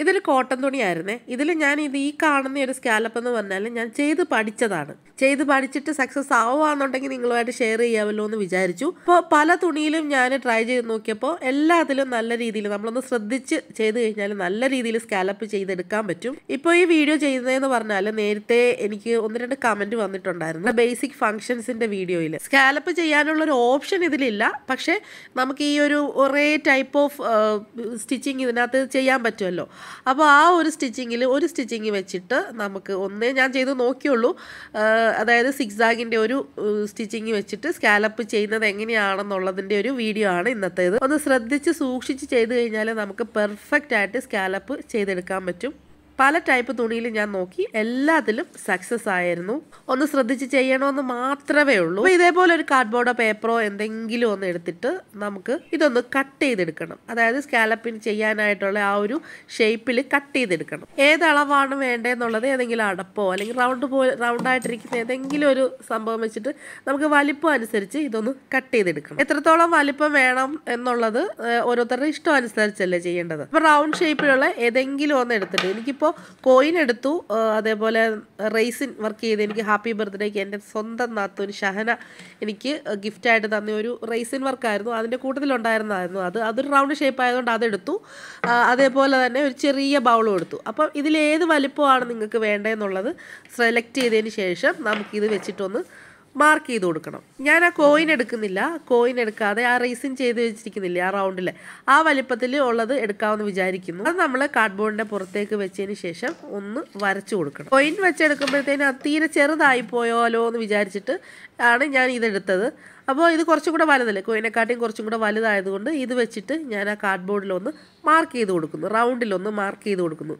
ഇതൊരു കോട്ടൺ തുണിയായിരുന്നേ ഇതിൽ ഞാൻ ഇത് ഈ കാണുന്ന ഒരു സ്കാലപ്പ് എന്ന് പറഞ്ഞാൽ ഞാൻ ചെയ്ത് പഠിച്ചതാണ് ചെയ്ത് പഠിച്ചിട്ട് സക്സസ് ആവുകയാണെന്നുണ്ടെങ്കിൽ നിങ്ങളുമായിട്ട് ഷെയർ ചെയ്യാമല്ലോ എന്ന് വിചാരിച്ചു അപ്പോൾ പല തുണിയിലും ഞാൻ ട്രൈ ചെയ്ത് നോക്കിയപ്പോൾ എല്ലാത്തിലും നല്ല രീതിയിൽ നമ്മളൊന്ന് ശ്രദ്ധിച്ച് ചെയ്ത് കഴിഞ്ഞാൽ നല്ല രീതിയിൽ സ്കാലപ്പ് ചെയ്തെടുക്കാൻ പറ്റും ഇപ്പോൾ ഈ വീഡിയോ ചെയ്യുന്നതെന്ന് പറഞ്ഞാൽ നേരത്തെ എനിക്ക് ഒന്ന് രണ്ട് കമൻറ്റ് വന്നിട്ടുണ്ടായിരുന്നു ബേസിക് ഫങ്ഷൻസിൻ്റെ വീഡിയോയിൽ സ്കാലപ്പ് ചെയ്യാനുള്ള ഒരു ഓപ്ഷൻ ഇതിലില്ല പക്ഷേ നമുക്ക് ഈ ഒരു ഒരേ ടൈപ്പ് ഓഫ് സ്റ്റിച്ചിങ് ഇതിനകത്ത് ചെയ്യാൻ പറ്റുമല്ലോ അപ്പോൾ ആ ഒരു സ്റ്റിച്ചിങ്ങിൽ ഒരു സ്റ്റിച്ചിങ് വെച്ചിട്ട് നമുക്ക് ഒന്നേ ഞാൻ ചെയ്ത് നോക്കിയുള്ളൂ ആ, അതായത് സിക്സാഗിൻ്റെ ഒരു സ്റ്റിച്ചിങ് വെച്ചിട്ട് സ്കാലപ്പ് ചെയ്യുന്നത് എങ്ങനെയാണെന്നുള്ളതിൻ്റെ ഒരു വീഡിയോ ആണ് ഇന്നത്തേത് ഒന്ന് ശ്രദ്ധിച്ച് സൂക്ഷിച്ച് ചെയ്ത് കഴിഞ്ഞാൽ നമുക്ക് പെർഫെക്റ്റ് ആയിട്ട് സ്കാലപ്പ് ചെയ്തെടുക്കാൻ പറ്റും പല ടൈപ്പ് തുണിയിൽ ഞാൻ നോക്കി എല്ലാത്തിലും സക്സസ് ആയിരുന്നു ഒന്ന് ശ്രദ്ധിച്ച് ചെയ്യണമെന്ന് മാത്രമേ ഉള്ളൂ അപ്പോൾ ഇതേപോലെ ഒരു കാർഡ്ബോർഡോ പേപ്പറോ എന്തെങ്കിലും ഒന്ന് എടുത്തിട്ട് നമുക്ക് ഇതൊന്ന് കട്ട് ചെയ്തെടുക്കണം അതായത് സ്കാലപ്പിന് ചെയ്യാനായിട്ടുള്ള ആ ഒരു ഷേപ്പിൽ കട്ട് ചെയ്തെടുക്കണം ഏത് അളവാണ് വേണ്ടതെന്നുള്ളത് ഏതെങ്കിലും അടപ്പോ അല്ലെങ്കിൽ റൗണ്ട് പോലെ റൗണ്ടായിട്ടിരിക്കുന്ന ഏതെങ്കിലും ഒരു സംഭവം വെച്ചിട്ട് നമുക്ക് വലിപ്പം അനുസരിച്ച് ഇതൊന്ന് കട്ട് ചെയ്തെടുക്കണം എത്രത്തോളം വലിപ്പം വേണം എന്നുള്ളത് ഏഹ്, ഓരോരുത്തരുടെ ഇഷ്ടം അനുസരിച്ചല്ലേ ചെയ്യേണ്ടത് അപ്പോൾ റൗണ്ട് ഷേപ്പിലുള്ള ഏതെങ്കിലും ഒന്ന് എടുത്തിട്ട് എനിക്കിപ്പോൾ കോയിൻ എടുത്തു ഏഹ്, അതേപോലെ റേസിൻ വർക്ക് ചെയ്ത് എനിക്ക് ഹാപ്പി ബർത്ത്ഡേക്ക് എൻ്റെ സ്വന്തം നാത്തൊരു ഷഹന എനിക്ക് ഗിഫ്റ്റായിട്ട് തന്ന ഒരു റേസിൻ വർക്കായിരുന്നു അതിൻ്റെ കൂട്ടത്തിലുണ്ടായിരുന്നതായിരുന്നു അത് അതൊരു റൗണ്ട് ഷേപ്പ് ആയതുകൊണ്ട് അതെടുത്തു ആ, അതേപോലെ തന്നെ ഒരു ചെറിയ ബൗളും എടുത്തു അപ്പം ഇതിലേത് വലിപ്പമാണ് നിങ്ങൾക്ക് വേണ്ടതെന്നുള്ളത് സെലക്ട് ചെയ്തതിന് ശേഷം നമുക്കിത് വെച്ചിട്ടൊന്ന് മാർക്ക് ചെയ്ത് കൊടുക്കണം ഞാൻ ആ കോയിൻ എടുക്കുന്നില്ല കോയിൻ എടുക്കാതെ ആ റേസിൻ ചെയ്ത് വെച്ചിരിക്കുന്നില്ല ആ റൗണ്ടിൽ ആ വലിപ്പത്തിൽ ഉള്ളത് എടുക്കാമെന്ന് വിചാരിക്കുന്നു അത് നമ്മൾ കാർഡ്ബോർഡിൻ്റെ പുറത്തേക്ക് വെച്ചതിന് ശേഷം ഒന്ന് വരച്ചു കൊടുക്കണം കോയിൻ വെച്ചെടുക്കുമ്പോഴത്തേനും അത് തീരെ ചെറുതായി പോയാലോ എന്ന് വിചാരിച്ചിട്ട് ആണ് ഞാൻ ഇതെടുത്തത് അപ്പോൾ ഇത് കുറച്ചും കൂടെ വലുതല്ലേ കോയിനെക്കാട്ടിയും കുറച്ചും കൂടെ വലുതായതുകൊണ്ട് ഇത് വെച്ചിട്ട് ഞാൻ ആ കാർഡ്ബോർഡിലൊന്ന് മാർക്ക് ചെയ്ത് കൊടുക്കുന്നു റൗണ്ടിലൊന്ന് മാർക്ക് ചെയ്ത് കൊടുക്കുന്നു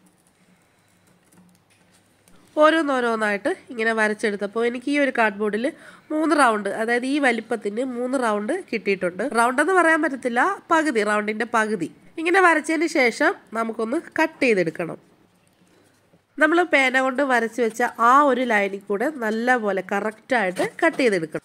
ഓരോന്നോരോന്നായിട്ട് ഇങ്ങനെ വരച്ചെടുത്തപ്പോൾ എനിക്ക് ഈ ഒരു കാർഡ്ബോർഡിൽ മൂന്ന് റൗണ്ട് അതായത് ഈ വലിപ്പത്തിന് മൂന്ന് റൗണ്ട് കിട്ടിയിട്ടുണ്ട് റൗണ്ട് എന്ന് പറയാൻ പറ്റത്തില്ല പകുതി റൗണ്ടിൻ്റെ പകുതി ഇങ്ങനെ വരച്ചതിന് ശേഷം നമുക്കൊന്ന് കട്ട് ചെയ്തെടുക്കണം നമ്മൾ പേന കൊണ്ട് വരച്ച് വെച്ച ആ ഒരു ലൈനിൽ കൂടെ നല്ലപോലെ കറക്റ്റായിട്ട് കട്ട് ചെയ്തെടുക്കണം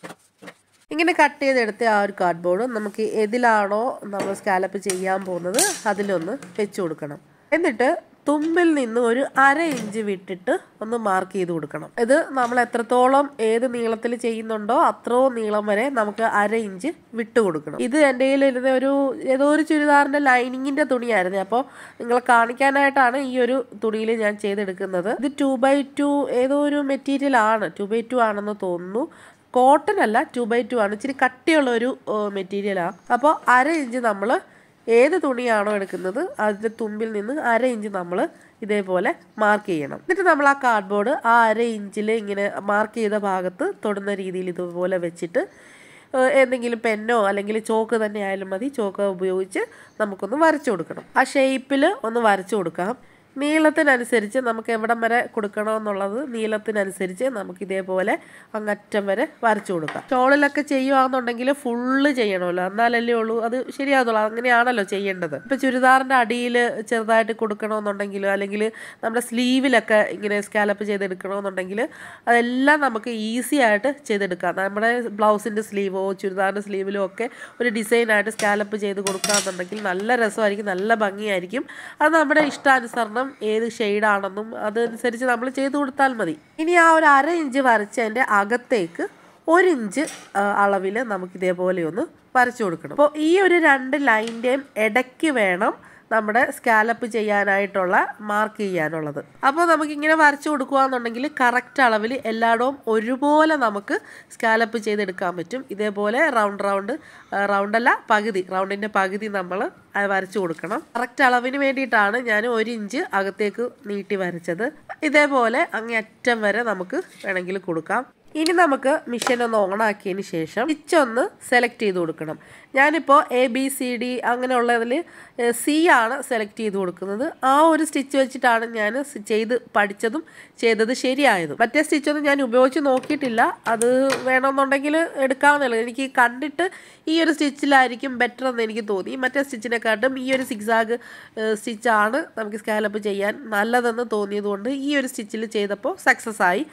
ഇങ്ങനെ കട്ട് ചെയ്തെടുത്ത ആ ഒരു കാർഡ്ബോർഡ് നമുക്ക് ഏതിലാണോ നമ്മൾ സ്കാലപ്പ് ചെയ്യാൻ പോകുന്നത് അതിലൊന്ന് വെച്ച് കൊടുക്കണം എന്നിട്ട് തുമ്പിൽ നിന്ന് ഒരു അര ഇഞ്ച് വിട്ടിട്ട് ഒന്ന് മാർക്ക് ചെയ്ത് കൊടുക്കണം ഇത് നമ്മൾ എത്രത്തോളം ഏത് നീളത്തിൽ ചെയ്യുന്നുണ്ടോ അത്രയും നീളം വരെ നമുക്ക് അര ഇഞ്ച് വിട്ട് കൊടുക്കണം ഇത് എൻ്റെ കയ്യിൽ ഇരുന്ന ഒരു ഏതോ ഒരു ചുരിദാറിൻ്റെ ലൈനിങ്ങിൻ്റെ തുണിയായിരുന്നു അപ്പോൾ നിങ്ങളെ കാണിക്കാനായിട്ടാണ് ഈ ഒരു തുണിയിൽ ഞാൻ ചെയ്തെടുക്കുന്നത് ഇത് ടു ബൈ ടു ഏതോ ഒരു മെറ്റീരിയൽ ആണ് ടു ബൈ ടു ആണെന്ന് തോന്നുന്നു കോട്ടൺ അല്ല ടു ബൈ ടു ആണ് ഇച്ചിരി കട്ടിയുള്ള ഒരു മെറ്റീരിയലാണ് അപ്പോൾ അര ഇഞ്ച് നമ്മൾ ഏത് തുണിയാണോ എടുക്കുന്നത് അതിൻ്റെ തുമ്പിൽ നിന്ന് അര ഇഞ്ച് നമ്മൾ ഇതേപോലെ മാർക്ക് ചെയ്യണം എന്നിട്ട് നമ്മൾ ആ കാർഡ്ബോർഡ് ആ അര ഇഞ്ചിൽ ഇങ്ങനെ മാർക്ക് ചെയ്ത ഭാഗത്ത് തൊടുന്ന രീതിയിൽ ഇതുപോലെ വെച്ചിട്ട് ഏഹ് എന്തെങ്കിലും പെന്നോ അല്ലെങ്കിൽ ചോക്ക് തന്നെ ആയാലും മതി ചോക്ക് ഉപയോഗിച്ച് നമുക്കൊന്ന് വരച്ചു കൊടുക്കണം ആ ഷേപ്പിൽ ഒന്ന് വരച്ചു കൊടുക്കാം നീളത്തിനനുസരിച്ച് നമുക്ക് എവിടം വരെ കൊടുക്കണമെന്നുള്ളത് നീളത്തിനനുസരിച്ച് നമുക്ക് ഇതേപോലെ അങ്ങറ്റം വരെ വരച്ചു കൊടുക്കാം ഷോളിലൊക്കെ ചെയ്യുകയാണെന്നുണ്ടെങ്കിൽ ഫുള്ള് ചെയ്യണമല്ലോ എന്നാലല്ലേ ഉള്ളൂ അത് ശരിയാകുള്ളൂ അങ്ങനെയാണല്ലോ ചെയ്യേണ്ടത് ഇപ്പം ചുരിദാറിൻ്റെ അടിയിൽ ചെറുതായിട്ട് കൊടുക്കണമെന്നുണ്ടെങ്കിൽ അല്ലെങ്കിൽ നമ്മുടെ സ്ലീവിലൊക്കെ ഇങ്ങനെ സ്കാലപ്പ് ചെയ്തെടുക്കണമെന്നുണ്ടെങ്കിൽ അതെല്ലാം നമുക്ക് ഈസി ആയിട്ട് ചെയ്തെടുക്കാം നമ്മുടെ ബ്ലൗസിൻ്റെ സ്ലീവോ ചുരിദാറിൻ്റെ സ്ലീവിലോ ഒക്കെ ഒരു ഡിസൈനായിട്ട് സ്കാലപ്പ് ചെയ്ത് കൊടുക്കുകയാണെന്നുണ്ടെങ്കിൽ നല്ല രസമായിരിക്കും നല്ല ഭംഗിയായിരിക്കും അത് നമ്മുടെ ഇഷ്ടാനുസരണം ഏത് ഷെയ്ഡാണെന്നും അതനുസരിച്ച് നമ്മൾ ചെയ്ത് കൊടുത്താൽ മതി ഇനി ആ ഒരു അര ഇഞ്ച് വരച്ചതിൻ്റെ അകത്തേക്ക് ഒരു ഇഞ്ച് അളവിൽ നമുക്ക് ഇതേപോലെ ഒന്ന് വരച്ചു കൊടുക്കണം അപ്പോൾ ഈ ഒരു രണ്ട് ലൈൻ്റെയും ഇടയ്ക്ക് വേണം നമ്മുടെ സ്കാലപ്പ് ചെയ്യാനായിട്ടുള്ള മാർക്ക് ചെയ്യാനുള്ളത് അപ്പോൾ നമുക്കിങ്ങനെ വരച്ചു കൊടുക്കുകയെന്നുണ്ടെങ്കിൽ കറക്റ്റ് അളവിൽ എല്ലായിടവും ഒരുപോലെ നമുക്ക് സ്കാലപ്പ് ചെയ്തെടുക്കാൻ പറ്റും ഇതേപോലെ റൗണ്ട് റൗണ്ട് റൗണ്ടല്ല പകുതി റൗണ്ടിൻ്റെ പകുതി നമ്മൾ വരച്ചു കൊടുക്കണം കറക്റ്റ് അളവിന് വേണ്ടിയിട്ടാണ് ഞാൻ ഒരു ഇഞ്ച് അകത്തേക്ക് നീട്ടി വരച്ചത് ഇതേപോലെ അങ്ങേ അറ്റം വരെ നമുക്ക് വേണമെങ്കിൽ കൊടുക്കാം ഇനി നമുക്ക് മിഷൻ ഒന്ന് ഓണാക്കിയതിന് ശേഷം സ്റ്റിച്ച് ഒന്ന് സെലക്ട് ചെയ്ത് കൊടുക്കണം ഞാനിപ്പോൾ എ ബി സി ഡി അങ്ങനെയുള്ളതിൽ സി ആണ് സെലക്ട് ചെയ്ത് കൊടുക്കുന്നത് ആ ഒരു സ്റ്റിച്ച് വെച്ചിട്ടാണ് ഞാൻ സ് ചെയ്ത് പഠിച്ചതും ചെയ്തത് ശരിയായതും മറ്റേ സ്റ്റിച്ചൊന്നും ഞാൻ ഉപയോഗിച്ച് നോക്കിയിട്ടില്ല അത് വേണമെന്നുണ്ടെങ്കിൽ എടുക്കാവുന്നതല്ല എനിക്ക് കണ്ടിട്ട് ഈ ഒരു സ്റ്റിച്ചിലായിരിക്കും ബെറ്റർ എന്ന് എനിക്ക് തോന്നി മറ്റേ സ്റ്റിച്ചിനെക്കാട്ടും ഈ ഒരു സിക്സാഗ് സ്റ്റിച്ചാണ് നമുക്ക് സ്കാലപ്പ് ചെയ്യാൻ നല്ലതെന്ന് തോന്നിയതുകൊണ്ട് ഈ ഒരു സ്റ്റിച്ചിൽ ചെയ്തപ്പോൾ സക്സസ് ആയി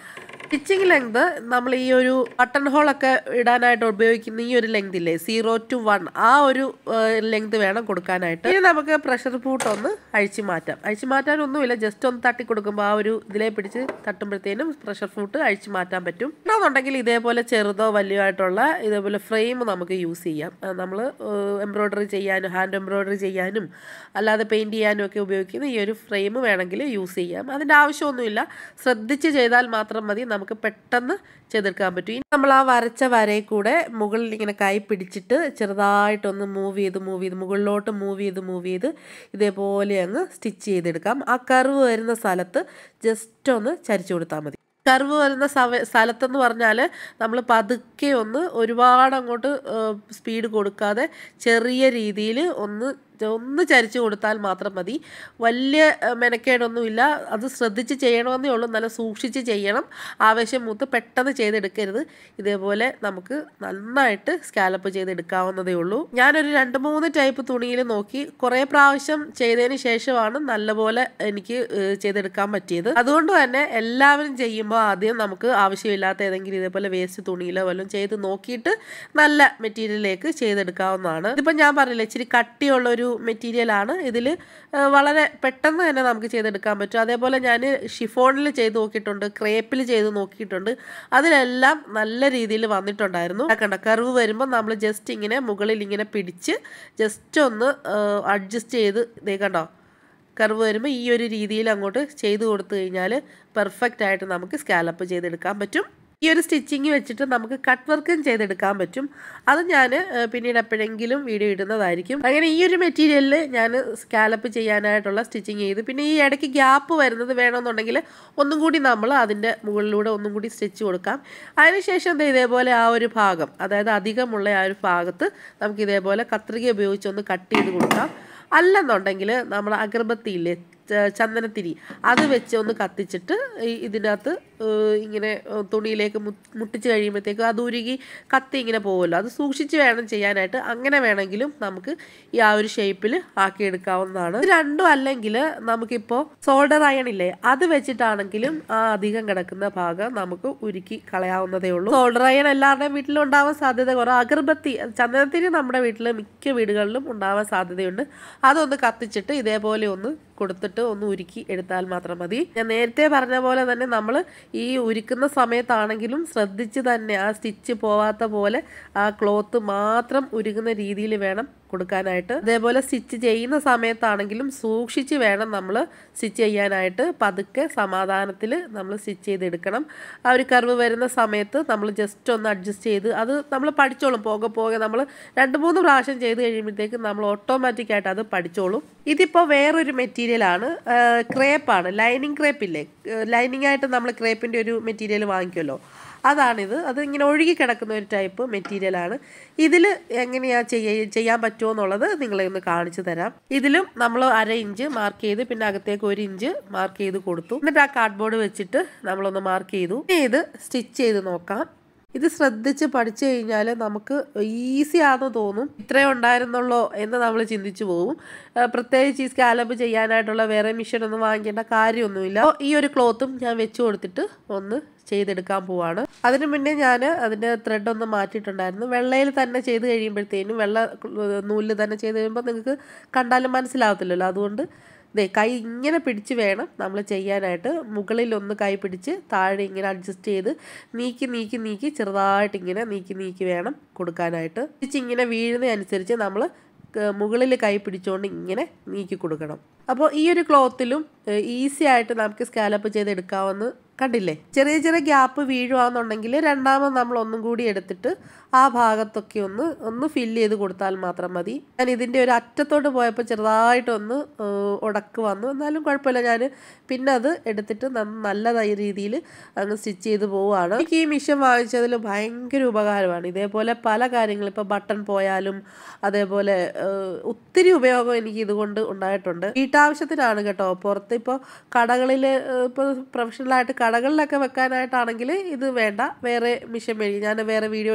സ്റ്റിച്ചിങ് ലെങ്ത് നമ്മൾ ഈ ഒരു ബട്ടൺ ഹോളൊക്കെ ഇടാനായിട്ട് ഉപയോഗിക്കുന്ന ഈ ഒരു ലെങ്ത് ഇല്ലേ സീറോ ടു വൺ ആ ഒരു ലെങ്ത് വേണം കൊടുക്കാനായിട്ട് ഇനി നമുക്ക് പ്രഷർ പൂട്ട് ഒന്ന് അഴിച്ചു മാറ്റാം അഴിച്ചു മാറ്റാനൊന്നുമില്ല ജസ്റ്റ് ഒന്ന് തട്ടി കൊടുക്കുമ്പോൾ ആ ഒരു ഇതിലെ പിടിച്ച് തട്ടുമ്പോഴത്തേനും പ്രഷർ ഫൂട്ട് അഴിച്ചു മാറ്റാൻ പറ്റും എന്നുണ്ടെങ്കിൽ ഇതേപോലെ ചെറുതോ വലിയോ ആയിട്ടുള്ള ഇതേപോലെ ഫ്രെയിം നമുക്ക് യൂസ് ചെയ്യാം നമ്മൾ എംബ്രോയ്ഡറി ചെയ്യാനും ഹാൻഡ് എംബ്രോയ്ഡറി ചെയ്യാനും അല്ലാതെ പെയിൻറ് ചെയ്യാനും ഒക്കെ ഉപയോഗിക്കുന്ന ഈ ഒരു ഫ്രെയിം വേണമെങ്കിൽ യൂസ് ചെയ്യാം അതിൻ്റെ ആവശ്യമൊന്നുമില്ല ശ്രദ്ധിച്ച് ചെയ്താൽ മാത്രം മതി നമുക്ക് പെട്ടെന്ന് ചെയ്തെടുക്കാൻ പറ്റും ഇനി നമ്മൾ ആ വരച്ച വരയിൽ കൂടെ മുകളിൽ ഇങ്ങനെ കൈ പിടിച്ചിട്ട് ചെറുതായിട്ടൊന്ന് മൂവ് ചെയ്ത് മൂവ് ചെയ്ത് മുകളിലോട്ട് മൂവ് ചെയ്ത് മൂവ് ചെയ്ത് ഇതേപോലെ അങ്ങ് സ്റ്റിച്ച് ചെയ്തെടുക്കാം ആ കർവ് വരുന്ന സ്ഥലത്ത് ജസ്റ്റ് ഒന്ന് ചരിച്ചു കൊടുത്താൽ മതി കർവ് വരുന്ന സവ സ്ഥലത്തെന്ന് പറഞ്ഞാൽ നമ്മൾ പതുക്കെ ഒന്ന് ഒരുപാട് അങ്ങോട്ട് സ്പീഡ് കൊടുക്കാതെ ചെറിയ രീതിയിൽ ഒന്ന് ഒന്ന് ചരിച്ചു കൊടുത്താൽ മാത്രം മതി വലിയ ഏഹ്, മെനക്കേടൊന്നുമില്ല അത് ശ്രദ്ധിച്ച് ചെയ്യണമെന്നേ ഉള്ളൂ നല്ല സൂക്ഷിച്ച് ചെയ്യണം ആവേശം മൂത്ത് പെട്ടെന്ന് ചെയ്തെടുക്കരുത് ഇതേപോലെ നമുക്ക് നന്നായിട്ട് സ്കാലപ്പ് ചെയ്തെടുക്കാവുന്നതേ ഉള്ളൂ ഞാനൊരു രണ്ട് മൂന്ന് ടൈപ്പ് തുണിയിൽ നോക്കി കുറേ പ്രാവശ്യം ചെയ്തതിന് ശേഷമാണ് നല്ലപോലെ എനിക്ക് ഏഹ്, ചെയ്തെടുക്കാൻ പറ്റിയത് അതുകൊണ്ട് തന്നെ എല്ലാവരും ചെയ്യുമ്പോൾ ആദ്യം നമുക്ക് ആവശ്യമില്ലാത്ത ഏതെങ്കിലും ഇതേപോലെ വേസ്റ്റ് തുണിയിലോ വല്ലതും ചെയ്ത് നോക്കിയിട്ട് നല്ല മെറ്റീരിയലിലേക്ക് ചെയ്തെടുക്കാവുന്നതാണ് ഇതിപ്പോൾ ഞാൻ പറഞ്ഞില്ല ഇച്ചിരി കട്ടിയുള്ള ഒരു മെറ്റീരിയലാണ് ഇതിൽ വളരെ പെട്ടെന്ന് തന്നെ നമുക്ക് ചെയ്തെടുക്കാൻ പറ്റും അതേപോലെ ഞാൻ ഷിഫോണിൽ ചെയ്ത് നോക്കിയിട്ടുണ്ട് ക്രേപ്പിൽ ചെയ്ത് നോക്കിയിട്ടുണ്ട് അതിലെല്ലാം നല്ല രീതിയിൽ വന്നിട്ടുണ്ടായിരുന്നു കണ്ട കർവ് വരുമ്പോൾ നമ്മൾ ജസ്റ്റ് ഇങ്ങനെ മുകളിൽ ഇങ്ങനെ പിടിച്ച് ജസ്റ്റ് ഒന്ന് അഡ്ജസ്റ്റ് ചെയ്ത് ഇതേ കണ്ടോ കർവ് വരുമ്പോൾ ഈ ഒരു രീതിയിൽ അങ്ങോട്ട് ചെയ്ത് കൊടുത്തു കഴിഞ്ഞാൽ പെർഫെക്റ്റ് ആയിട്ട് നമുക്ക് സ്കാലപ്പ് ചെയ്തെടുക്കാൻ പറ്റും ഈ ഒരു സ്റ്റിച്ചിങ് വെച്ചിട്ട് നമുക്ക് കട്ട് വർക്കും ചെയ്തെടുക്കാൻ പറ്റും അത് ഞാൻ പിന്നീട് എപ്പോഴെങ്കിലും വീഡിയോ ഇടുന്നതായിരിക്കും അങ്ങനെ ഈ ഒരു മെറ്റീരിയലിൽ ഞാൻ സ്കാലപ്പ് ചെയ്യാനായിട്ടുള്ള സ്റ്റിച്ചിങ് ചെയ്ത് പിന്നെ ഈ ഇടയ്ക്ക് ഗ്യാപ്പ് വരുന്നത് വേണമെന്നുണ്ടെങ്കിൽ ഒന്നും കൂടി നമ്മൾ അതിൻ്റെ മുകളിലൂടെ ഒന്നും കൂടി സ്റ്റിച്ച് കൊടുക്കാം അതിനുശേഷം ദേ ഇതേപോലെ ആ ഒരു ഭാഗം അതായത് അധികമുള്ള ആ ഒരു ഭാഗത്ത് നമുക്ക് ഇതേപോലെ കത്രിക ഉപയോഗിച്ച് ഒന്ന് കട്ട് ചെയ്ത് കൊടുക്കാം അല്ലെന്നുണ്ടെങ്കിൽ നമ്മൾ അഗർബത്തിയില്ലേ ച- ചന്ദനത്തിരി അത് വെച്ച് ഒന്ന് കത്തിച്ചിട്ട് ഈ ഇതിനകത്ത് ഏഹ് ഇങ്ങനെ ഏഹ് തുണിയിലേക്ക് മു- മുട്ടിച്ച് കഴിയുമ്പോഴത്തേക്കും അത് ഉരുകി കത്തി ഇങ്ങനെ പോകുമല്ലോ അത് സൂക്ഷിച്ച് വേണം ചെയ്യാനായിട്ട് അങ്ങനെ വേണമെങ്കിലും നമുക്ക് ഈ ആ ഒരു ഷേപ്പിൽ ആക്കിയെടുക്കാവുന്നതാണ് ഇത് രണ്ടും അല്ലെങ്കിൽ നമുക്കിപ്പോൾ സോൾഡർ അയൺ ഇല്ലേ അത് വെച്ചിട്ടാണെങ്കിലും ആ അധികം കിടക്കുന്ന ഭാഗം നമുക്ക് ഉരുക്കി കളയാവുന്നതേ ഉള്ളൂ സോൾഡർ അയൺ എല്ലാവരുടെയും വീട്ടിലും ഉണ്ടാവാൻ സാധ്യത കുറവ് അഗർബത്തി ചന്ദനത്തിരി നമ്മുടെ വീട്ടിൽ മിക്ക വീടുകളിലും ഉണ്ടാവാൻ സാധ്യതയുണ്ട് അതൊന്ന് കത്തിച്ചിട്ട് ഇതേപോലെ ഒന്ന് കൊടുത്തിട്ട് ഒന്ന് ഉരുക്കി എടുത്താൽ മാത്രം മതി ഞാൻ നേരത്തെ പറഞ്ഞ പോലെ തന്നെ നമ്മൾ ഈ ഉരുക്കുന്ന സമയത്താണെങ്കിലും ശ്രദ്ധിച്ച് തന്നെ ആ സ്റ്റിച്ച് പോവാത്ത പോലെ ആ ക്ലോത്ത് മാത്രം ഉരുകുന്ന രീതിയിൽ വേണം കൊടുക്കാനായിട്ട് അതേപോലെ സ്റ്റിച്ച് ചെയ്യുന്ന സമയത്താണെങ്കിലും സൂക്ഷിച്ച് വേണം നമ്മൾ സ്റ്റിച്ച് ചെയ്യാനായിട്ട് പതുക്കെ സമാധാനത്തിൽ നമ്മൾ സ്റ്റിച്ച് ചെയ്തെടുക്കണം ആ ഒരു കർവ് വരുന്ന സമയത്ത് നമ്മൾ ജസ്റ്റ് ഒന്ന് അഡ്ജസ്റ്റ് ചെയ്ത് അത് നമ്മൾ പഠിച്ചോളും പോകെ പോകെ നമ്മൾ രണ്ട് മൂന്ന് പ്രാവശ്യം ചെയ്ത് കഴിയുമ്പോഴത്തേക്കും നമ്മൾ ഓട്ടോമാറ്റിക്കായിട്ട് അത് പഠിച്ചോളും ഇതിപ്പോൾ വേറൊരു മെറ്റീരിയലാണ് ക്രേപ്പാണ് ലൈനിങ് ക്രേപ്പില്ലേ ലൈനിങ് ആയിട്ട് നമ്മൾ ക്രേപ്പിൻ്റെ ഒരു മെറ്റീരിയൽ വാങ്ങിക്കുമല്ലോ അതാണിത് അത് ഇങ്ങനെ ഒഴുകി കിടക്കുന്ന ഒരു ടൈപ്പ് മെറ്റീരിയലാണ് ഇതിൽ എങ്ങനെയാ ചെയ്യ ചെയ്യാൻ പറ്റുമോ എന്നുള്ളത് നിങ്ങളെ ഒന്ന് കാണിച്ചു തരാം ഇതിലും നമ്മൾ അര ഇഞ്ച് മാർക്ക് ചെയ്ത് പിന്നെ അകത്തേക്ക് ഒരു ഇഞ്ച് മാർക്ക് ചെയ്ത് കൊടുത്തു എന്നിട്ട് ആ കാർഡ്ബോർഡ് വെച്ചിട്ട് നമ്മളൊന്ന് മാർക്ക് ചെയ്തു ഇനി ഇത് സ്റ്റിച്ച് ചെയ്ത് നോക്കാം ഇത് ശ്രദ്ധിച്ച് പഠിച്ചു കഴിഞ്ഞാൽ നമുക്ക് ഈസി ആണെന്ന് തോന്നും ഇത്രേ ഉണ്ടായിരുന്നുള്ളോ എന്ന് നമ്മൾ ചിന്തിച്ചു പോകും ആ, പ്രത്യേകിച്ച് ഈ സ്കാലപ്പ് ചെയ്യാനായിട്ടുള്ള വേറെ മിഷൻ ഒന്നും വാങ്ങിക്കേണ്ട കാര്യമൊന്നുമില്ല അപ്പോൾ ഈ ഒരു ക്ലോത്തും ഞാൻ വെച്ച് കൊടുത്തിട്ട് ഒന്ന് ചെയ്തെടുക്കാൻ പോവാണ് അതിന് മുന്നേ ഞാൻ അതിൻ്റെ ത്രെഡ് ഒന്ന് മാറ്റിയിട്ടുണ്ടായിരുന്നു വെള്ളയിൽ തന്നെ ചെയ്ത് കഴിയുമ്പോഴത്തേനും വെള്ള നൂലിൽ തന്നെ ചെയ്ത് കഴിയുമ്പോൾ നിങ്ങൾക്ക് കണ്ടാലും മനസ്സിലാവത്തില്ലല്ലോ അതുകൊണ്ട് ദേ കൈ ഇങ്ങനെ പിടിച്ച് വേണം നമ്മൾ ചെയ്യാനായിട്ട് മുകളിൽ ഒന്ന് കൈ പിടിച്ച് താഴെ ഇങ്ങനെ അഡ്ജസ്റ്റ് ചെയ്ത് നീക്കി നീക്കി നീക്കി ചെറുതായിട്ട് ഇങ്ങനെ നീക്കി നീക്കി വേണം കൊടുക്കാനായിട്ട് തിരിച്ച് ഇങ്ങനെ വീഴുന്നതനുസരിച്ച് നമ്മൾ മുകളിൽ കൈ പിടിച്ചുകൊണ്ട് ഇങ്ങനെ നീക്കി കൊടുക്കണം അപ്പോൾ ഈ ഒരു ക്ലോത്തിലും ഈസി ആയിട്ട് നമുക്ക് സ്കാലപ്പ് ചെയ്തെടുക്കാമെന്ന് കണ്ടില്ലേ ചെറിയ ചെറിയ ഗ്യാപ്പ് വീഴുവാന്നുണ്ടെങ്കിൽ രണ്ടാമത് നമ്മൾ ഒന്നും കൂടി എടുത്തിട്ട് ആ ഭാഗത്തൊക്കെ ഒന്ന് ഒന്ന് ഫില്ല് ചെയ്ത് കൊടുത്താൽ മാത്രം മതി ഞാൻ ഇതിൻ്റെ ഒരു അറ്റത്തോട്ട് പോയപ്പോൾ ചെറുതായിട്ടൊന്ന് ഏഹ്, ഉടക്ക് വന്നു എന്നാലും കുഴപ്പമില്ല ഞാൻ പിന്നെ അത് എടുത്തിട്ട് നന്ന- നല്ലതായ രീതിയിൽ അങ്ങ് സ്റ്റിച്ച് ചെയ്ത് പോവുകയാണ് എനിക്ക് ഈ മിഷൻ വാങ്ങിച്ചതിൽ ഭയങ്കര ഉപകാരമാണ് ഇതേപോലെ പല കാര്യങ്ങളും ഇപ്പോൾ ബട്ടൺ പോയാലും അതേപോലെ ഏഹ്, ഒത്തിരി ഉപയോഗം എനിക്ക് ഇതുകൊണ്ട് ഉണ്ടായിട്ടുണ്ട് വീട്ടാവശ്യത്തിനാണ് കേട്ടോ പുറത്ത് ഇപ്പോൾ കടകളിൽ ഇപ്പോൾ പ്രൊഫഷണലായിട്ട് കടകളിലൊക്കെ വെക്കാനായിട്ടാണെങ്കിൽ ഇത് വേണ്ട വേറെ മിഷൻ മേടിക്കും ഞാൻ വേറെ വീഡിയോയിലും പറഞ്ഞിട്ടുണ്ട്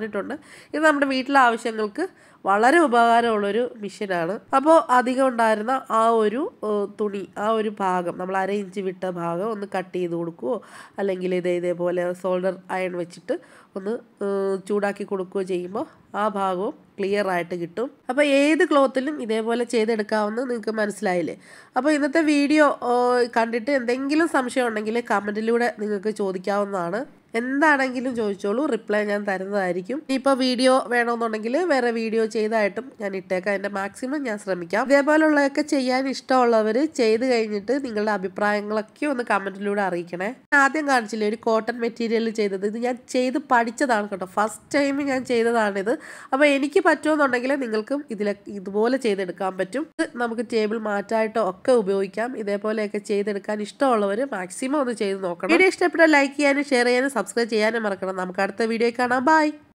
പറഞ്ഞിട്ടുണ്ട് ഇത് നമ്മുടെ വീട്ടിലെ ആവശ്യങ്ങൾക്ക് വളരെ ഉപകാരമുള്ളൊരു മിഷനാണ് അപ്പോൾ അധികം ഉണ്ടായിരുന്ന ആ ഒരു ഏഹ്, തുണി ആ ഒരു ഭാഗം നമ്മൾ അര ഇഞ്ച് വിട്ട ഭാഗം ഒന്ന് കട്ട് ചെയ്ത് കൊടുക്കുകയോ അല്ലെങ്കിൽ ഇതേ ഇതേപോലെ സോൾഡർ അയൺ വെച്ചിട്ട് ഒന്ന് ഏഹ്, ചൂടാക്കി കൊടുക്കുകയോ ചെയ്യുമ്പോൾ ആ ഭാഗവും ക്ലിയർ ആയിട്ട് കിട്ടും അപ്പോൾ ഏത് ക്ലോത്തിലും ഇതേപോലെ ചെയ്തെടുക്കാമെന്ന് നിങ്ങൾക്ക് മനസ്സിലായില്ലേ അപ്പോൾ ഇന്നത്തെ വീഡിയോ ഏഹ്, കണ്ടിട്ട് എന്തെങ്കിലും സംശയം ഉണ്ടെങ്കിൽ കമൻറ്റിലൂടെ നിങ്ങൾക്ക് ചോദിക്കാവുന്നതാണ് എന്താണെങ്കിലും ചോദിച്ചോളൂ റിപ്ലൈ ഞാൻ തരുന്നതായിരിക്കും ഇപ്പോൾ വീഡിയോ വേണമെന്നുണ്ടെങ്കിൽ വേറെ വീഡിയോ ചെയ്തായിട്ടും ഞാൻ ഇട്ടേക്കാം എൻ്റെ മാക്സിമം ഞാൻ ശ്രമിക്കാം ഇതേപോലുള്ളതൊക്കെ ചെയ്യാൻ ഇഷ്ടമുള്ളവർ ചെയ്ത് കഴിഞ്ഞിട്ട് നിങ്ങളുടെ അഭിപ്രായങ്ങളൊക്കെ ഒന്ന് കമൻറ്റിലൂടെ അറിയിക്കണേ ഞാൻ ആദ്യം കാണിച്ചില്ലേ ഒരു കോട്ടൺ മെറ്റീരിയൽ ചെയ്തത് ഇത് ഞാൻ ചെയ്ത് പഠിച്ചതാണ് കേട്ടോ ഫസ്റ്റ് ടൈം ഞാൻ ചെയ്തതാണിത് അപ്പോൾ എനിക്ക് പറ്റുമെന്നുണ്ടെങ്കിൽ നിങ്ങൾക്കും ഇതിലെ ഇതുപോലെ ചെയ്തെടുക്കാൻ പറ്റും ഇത് നമുക്ക് ടേബിൾ മാറ്റായിട്ടോ ഒക്കെ ഉപയോഗിക്കാം ഇതേപോലെയൊക്കെ ചെയ്തെടുക്കാൻ ഇഷ്ടമുള്ളവർ മാക്സിമം ഒന്ന് ചെയ്ത് നോക്കണം വീഡിയോ ഇഷ്ടപ്പെട്ടാൽ ലൈക്ക് ചെയ്യാനും ഷെയർ ചെയ്യാനും സബ്സ്ക്രൈബ് ചെയ്യാനും മറക്കണം നമുക്ക് അടുത്ത വീഡിയോ കാണാം ബൈ